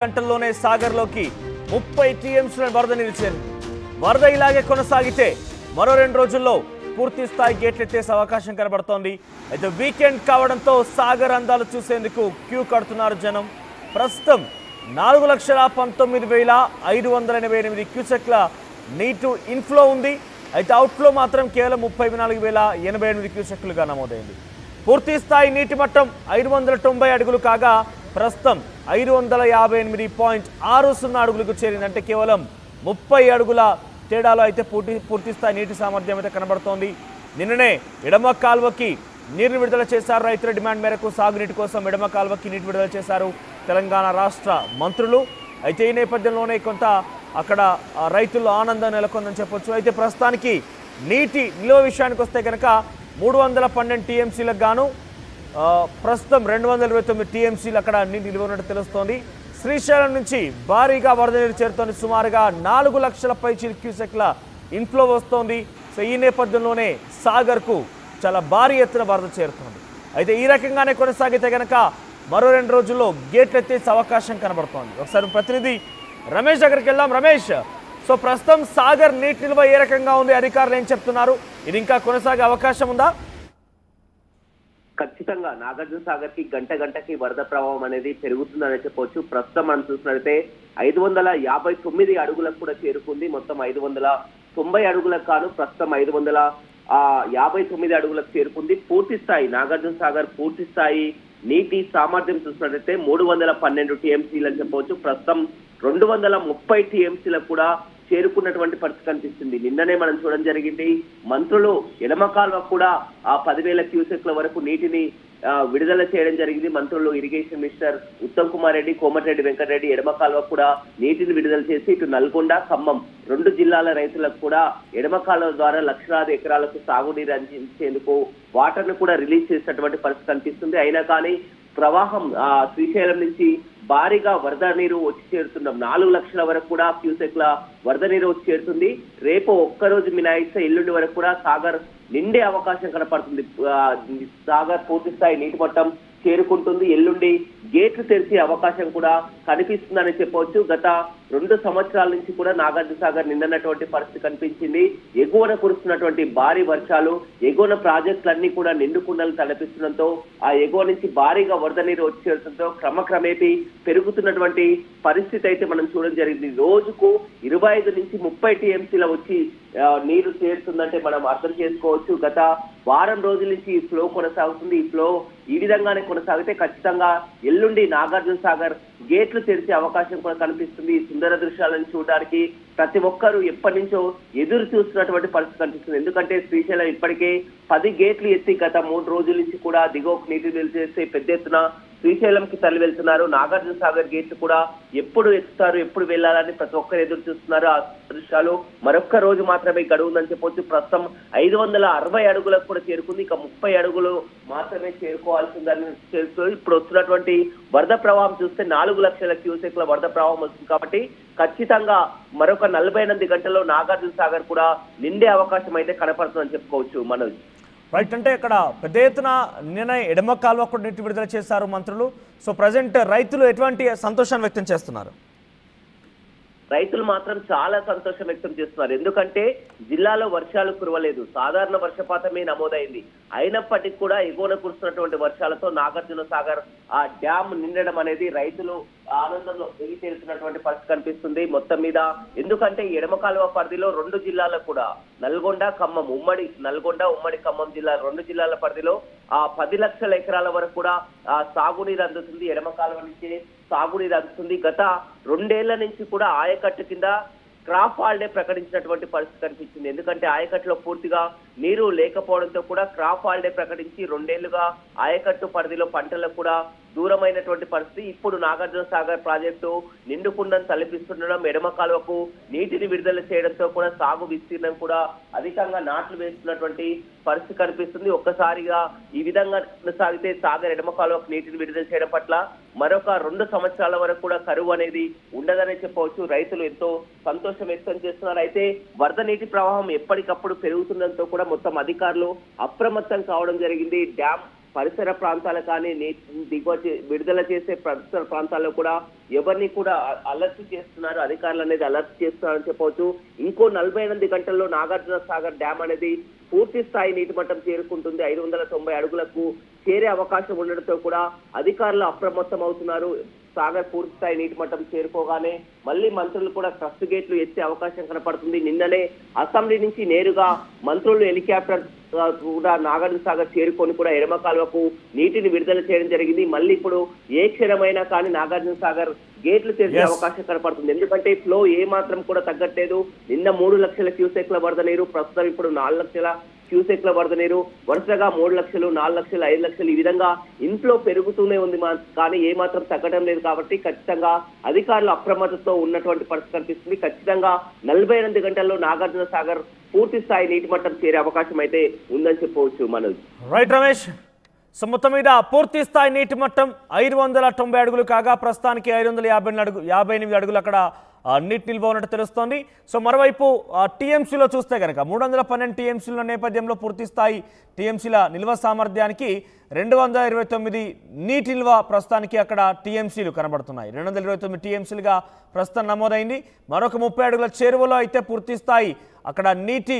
గంటల్లోనే సాగర్లోకి ముప్పై టీఎంసీల వరద నిలిచారు వరద ఇలాగే కొనసాగితే మరో రెండు రోజుల్లో పూర్తి స్థాయి గేట్లు ఎత్తేసే అవకాశం కనబడుతోంది అయితే వీకెండ్ కావడంతో సాగర్ అందాలు చూసేందుకు క్యూ కడుతున్నారు జనం ప్రస్తుతం నాలుగు లక్షల పంతొమ్మిది వేల ఐదు వందల ఎనభై ఎనిమిది క్యూసెక్ల నీటు ఇన్ఫ్లో ఉంది అయితే అవుట్ఫ్లో మాత్రం కేవలం ముప్పై నాలుగు వేల ఎనభై ఎనిమిది క్యూసెక్లుగా నమోదైంది పూర్తి స్థాయి నీటి మట్టం ఐదు వందల తొంభై అడుగులు కాగా ప్రస్తుతం ఐదు వందల యాభై ఎనిమిది పాయింట్ ఆరు సున్నా అడుగులకు చేరిందంటే కేవలం ముప్పై అడుగుల తేడాలో అయితే పూర్తి పూర్తి స్థాయి నీటి సామర్థ్యం అయితే కనబడుతోంది నిన్ననే ఎడమ కాల్వకి నీరు విడుదల చేశారు రైతుల డిమాండ్ మేరకు సాగునీటి కోసం ఎడమ కాల్వకి నీటి విడుదల చేశారు తెలంగాణ రాష్ట్ర మంత్రులు అయితే ఈ నేపథ్యంలోనే కొంత అక్కడ ఆ, రైతుల్లో ఆనందం నెలకొందని చెప్పొచ్చు అయితే ప్రస్తుతానికి నీటి నిల్వ విషయానికి వస్తే కనుక మూడు వందల పన్నెండు టీఎంసీలకు గాను ఆ, ప్రస్తుతం రెండు వందల ఇరవై తొమ్మిది టీఎంసీలు అక్కడ నీటి నిల్వ ఉన్నట్టు తెలుస్తోంది శ్రీశైలం నుంచి భారీగా వరద నీరు చేరుతోంది సుమారుగా నాలుగు లక్షల పై క్యూసెక్ల ఇన్ఫ్లో వస్తోంది సో ఈ నేపథ్యంలోనే సాగర్కు చాలా భారీ ఎత్తున వరద చేరుతోంది అయితే ఈ రకంగానే కొనసాగితే కనుక మరో రెండు రోజుల్లో గేట్లు ఎత్తేసే అవకాశం కనబడుతోంది ఒకసారి ప్రతినిధి రమేష్ దగ్గరికి వెళ్దాం రమేష్ సో ప్రస్తుతం సాగర్ నీటి నిల్వ ఏ రకంగా ఉంది అధికారులు ఏం చెప్తున్నారు ఇది ఇంకా కొనసాగే అవకాశం ఉందా ఖచ్చితంగా నాగార్జున సాగర్ కి గంట గంటకి వరద ప్రభావం అనేది పెరుగుతుందని చెప్పొచ్చు ప్రస్తుతం మనం చూసినట్లయితే ఐదు వందల యాభై తొమ్మిది అడుగులకు కూడా చేరుకుంది మొత్తం ఐదు వందల తొంభై అడుగులకు కాను ప్రస్తుతం ఐదు వందల ఆ యాభై తొమ్మిది అడుగులకు చేరుకుంది పూర్తి స్థాయి నాగార్జున సాగర్ పూర్తి స్థాయి నీటి సామర్థ్యం చూసినట్లయితే మూడు వందల పన్నెండు టీఎంసీలు అని చెప్పవచ్చు ప్రస్తుతం రెండు వందల ముప్పై టీఎంసీలకు కూడా చేరుకున్నటువంటి పరిస్థితి కనిపిస్తుంది నిన్ననే మనం చూడడం జరిగింది మంత్రులు ఎడమ కాల్వ కూడా ఆ పదివేల క్యూసెక్ల వరకు నీటిని ఆ, విడుదల చేయడం జరిగింది మంత్రులు ఇరిగేషన్ మినిస్టర్ ఉత్తమ్ కుమార్ రెడ్డి కోమటిరెడ్డి వెంకటరెడ్డి ఎడమ కాల్వ కూడా నీటిని విడుదల చేసి ఇటు నల్గొండ ఖమ్మం రెండు జిల్లాల రైతులకు కూడా ఎడమ కాలువ ద్వారా లక్షలాది ఎకరాలకు సాగునీరు అందించేందుకు వాటర్ ను కూడా రిలీజ్ చేసినటువంటి పరిస్థితి కనిపిస్తుంది అయినా కానీ ప్రవాహం ఆ శ్రీశైలం నుంచి భారీగా వరద నీరు వచ్చి చేరుతున్నాం నాలుగు లక్షల వరకు కూడా క్యూసెక్ల వరద నీరు వచ్చి చేరుతుంది రేపు ఒక్కరోజు మినాయిస్తే ఎల్లుండి వరకు కూడా సాగర్ నిండే అవకాశం కనపడుతుంది ఆ, సాగర్ పూర్తి స్థాయి నీటి మట్టం చేరుకుంటుంది ఎల్లుండి గేట్లు తెరిచే అవకాశం కూడా కనిపిస్తుందని చెప్పవచ్చు గత రెండు సంవత్సరాల నుంచి కూడా నాగార్జున సాగర్ నిండినటువంటి పరిస్థితి కనిపించింది ఎగువన కురుస్తున్నటువంటి భారీ వర్షాలు ఎగువన ప్రాజెక్టులన్నీ కూడా నిండుకుండలు తలపిస్తుండటంతో ఆ ఎగువ నుంచి భారీగా వరద నీరు వచ్చి చేరడంతో క్రమక్రమేపీ పెరుగుతున్నటువంటి పరిస్థితి అయితే మనం చూడడం జరిగింది రోజుకు ఇరవై ఐదు నుంచి ముప్పై టీఎంసీల వచ్చి ఆ, నీరు చేరుతుందంటే మనం అర్థం చేసుకోవచ్చు గత వారం రోజుల నుంచి ఈ ఫ్లో కొనసాగుతుంది ఈ ఫ్లో ఈ విధంగానే కొనసాగితే ఖచ్చితంగా ఎల్లుండి నాగార్జున సాగర్ గేట్లు తెరిచే అవకాశం కూడా కనిపిస్తుంది ఈ సుందర దృశ్యాలను చూడడానికి ప్రతి ఒక్కరూ ఎప్పటి నుంచో ఎదురు చూస్తున్నటువంటి పరిస్థితి కనిపిస్తుంది ఎందుకంటే శ్రీశైలం ఇప్పటికే పది గేట్లు ఎత్తి గత మూడు రోజుల నుంచి కూడా దిగువకు నీటి నిలిచేస్తే పెద్ద ఎత్తున శ్రీశైలంకి తరలి వెళ్తున్నారు నాగార్జున సాగర్ గేట్లు కూడా ఎప్పుడు ఎత్తుతారు ఎప్పుడు వెళ్ళాలని ప్రతి ఒక్కరు ఎదురు చూస్తున్నారు ఆ దృశ్యాలు మరొక్క రోజు మాత్రమే గడువు ఉందని చెప్పొచ్చు ప్రస్తుతం ఐదు వందల అరవై అడుగులకు కూడా చేరుకుంది ఇక ముప్పై అడుగులు మాత్రమే చేరుకోవాల్సిందని తెలుస్తుంది ఇప్పుడు వస్తున్నటువంటి వరద ప్రవాహం చూస్తే నాలుగు లక్షల క్యూసెక్ల వరద ప్రవాహం వస్తుంది కాబట్టి ఖచ్చితంగా మరొక నలభై ఎనిమిది గంటల్లో నాగార్జున సాగర్ కూడా నిండే అవకాశం అయితే కనపడుతుందని చెప్పుకోవచ్చు మనోజ్ రైట్ అంటే ఇక్కడ పెద్ద ఎత్తున నిన్న ఎడమ కాలువ కూడా నీటి విడుదల చేశారు మంత్రులు సో ప్రజెంట్ రైతులు ఎటువంటి సంతోషాన్ని వ్యక్తం చేస్తున్నారు రైతులు మాత్రం చాలా సంతోషం వ్యక్తం చేస్తున్నారు ఎందుకంటే జిల్లాలో వర్షాలు కురవలేదు సాధారణ వర్షపాతమే నమోదైంది అయినప్పటికీ కూడా ఎగువన కురుస్తున్నటువంటి వర్షాలతో నాగార్జున సాగర్ ఆ డ్యామ్ నిండడం అనేది రైతులు ఆనందంలో ఎగి తేలుతున్నటువంటి పరిస్థితి కనిపిస్తుంది మొత్తం మీద ఎందుకంటే ఎడమ కాలువ పరిధిలో రెండు జిల్లాలకు కూడా నల్గొండ ఖమ్మం ఉమ్మడి నల్గొండ ఉమ్మడి ఖమ్మం జిల్లా రెండు జిల్లాల పరిధిలో ఆ పది లక్షల ఎకరాల వరకు కూడా ఆ సాగునీరు అందుతుంది ఎడమ కాలువ నుంచి సాగునీరు అందుతుంది గత రెండేళ్ల నుంచి కూడా ఆయకట్టు కింద క్రాప్ హాలిడే ప్రకటించినటువంటి పరిస్థితి కనిపించింది ఎందుకంటే ఆయకట్టులో పూర్తిగా నీరు లేకపోవడంతో కూడా క్రాప్ హాలిడే ప్రకటించి రెండేళ్లుగా ఆయకట్టు పరిధిలో పంటలకు కూడా దూరమైనటువంటి పరిస్థితి ఇప్పుడు నాగార్జున సాగర్ ప్రాజెక్టు నిండుకుండను తలపిస్తుండడం ఎడమ కాలువకు నీటిని విడుదల చేయడంతో కూడా సాగు విస్తీర్ణం కూడా అధికంగా నాట్లు వేస్తున్నటువంటి పరిస్థితి కనిపిస్తుంది ఒక్కసారిగా ఈ విధంగా కొనసాగితే సాగర్ ఎడమ కాలువకు నీటిని విడుదల చేయడం పట్ల మరొక రెండు సంవత్సరాల వరకు కూడా కరువు అనేది ఉండదనే చెప్పవచ్చు రైతులు ఎంతో సంతోషం వ్యక్తం చేస్తున్నారు అయితే వరద నీటి ప్రవాహం ఎప్పటికప్పుడు పెరుగుతుండడంతో కూడా మొత్తం అధికారులు అప్రమత్తం కావడం జరిగింది డ్యామ్ పరిసర ప్రాంతాలు కానీ నీటి దిగువ చే- విడుదల చేసే పరిసర ప్రాంతాల్లో కూడా ఎవరిని కూడా అ- అలర్ట్ చేస్తున్నారు అధికారులు అనేది అలర్ట్ చేస్తున్నారని చెప్పవచ్చు ఇంకో నలభై ఎనిమిది గంటల్లో నాగార్జున సాగర్ డ్యామ్ అనేది పూర్తి స్థాయి నీటి మట్టం చేరుకుంటుంది ఐదు వందల తొంభై అడుగులకు చేరే అవకాశం ఉండడంతో కూడా అధికారులు అప్రమత్తం అవుతున్నారు సాగర్ పూర్తి స్థాయి నీటి మట్టం చేరుకోగానే మళ్ళీ మంత్రులు కూడా ట్రస్ట్ గేట్లు ఎత్తే అవకాశం కనపడుతుంది నిన్ననే అసెంబ్లీ నుంచి నేరుగా మంత్రులు హెలికాప్టర్ ఆ, కూడా నాగార్జున సాగర్ చేరుకొని కూడా ఎడమ కాలువకు నీటిని విడుదల చేయడం జరిగింది మళ్ళీ ఇప్పుడు ఏ క్షణమైనా కానీ నాగార్జున సాగర్ గేట్లు తెరిచే Yes. అవకాశం కనపడుతుంది ఎందుకంటే ఫ్లో ఏ మాత్రం కూడా తగ్గట్లేదు నిన్న మూడు లక్షల క్యూసెక్ల వరద నీరు ప్రస్తుతం ఇప్పుడు నాలుగు లక్షల క్యూసెక్ల వరద నీరు వరుసగా మూడు లక్షలు నాలుగు లక్షలు ఐదు లక్షలు ఈ విధంగా ఇంట్లో పెరుగుతూనే ఉంది మా కానీ ఏ మాత్రం తగ్గడం లేదు కాబట్టి ఖచ్చితంగా అధికారులు అప్రమత్తతో ఉన్నటువంటి పరిస్థితి కనిపిస్తుంది ఖచ్చితంగా నలభై ఎనిమిది గంటల్లో నాగార్జున సాగర్ పూర్తి స్థాయి నీటి మట్టం చేరే అవకాశం అయితే ఉందని చెప్పవచ్చు మనోజ్ రైట్ రమేష్ సో మొత్తం మీద పూర్తి స్థాయి నీటి మట్టం ఐదు వందల తొంభై అడుగులు కాగా ప్రస్తుతానికి ఐదు వందల యాభై ఎనిమిది అడుగు యాభై ఎనిమిది అడుగులు అక్కడ ఆ, నీటి నిల్వ ఉన్నట్టు తెలుస్తోంది సో మరోవైపు టీఎంసీలో చూస్తే కనుక మూడు వందల పన్నెండు టీఎంసీల నేపథ్యంలో పూర్తి స్థాయి టీఎంసీల నిల్వ సామర్థ్యానికి రెండు వందల ఇరవై తొమ్మిది నీటి నిల్వ ప్రస్తుతానికి అక్కడ టీఎంసీలు కనబడుతున్నాయి రెండు వందల ఇరవై తొమ్మిది టీఎంసీలుగా ప్రస్తుతం నమోదైంది మరొక ముప్పై అడుగుల చేరువలో అయితే పూర్తి స్థాయి అక్కడ నీటి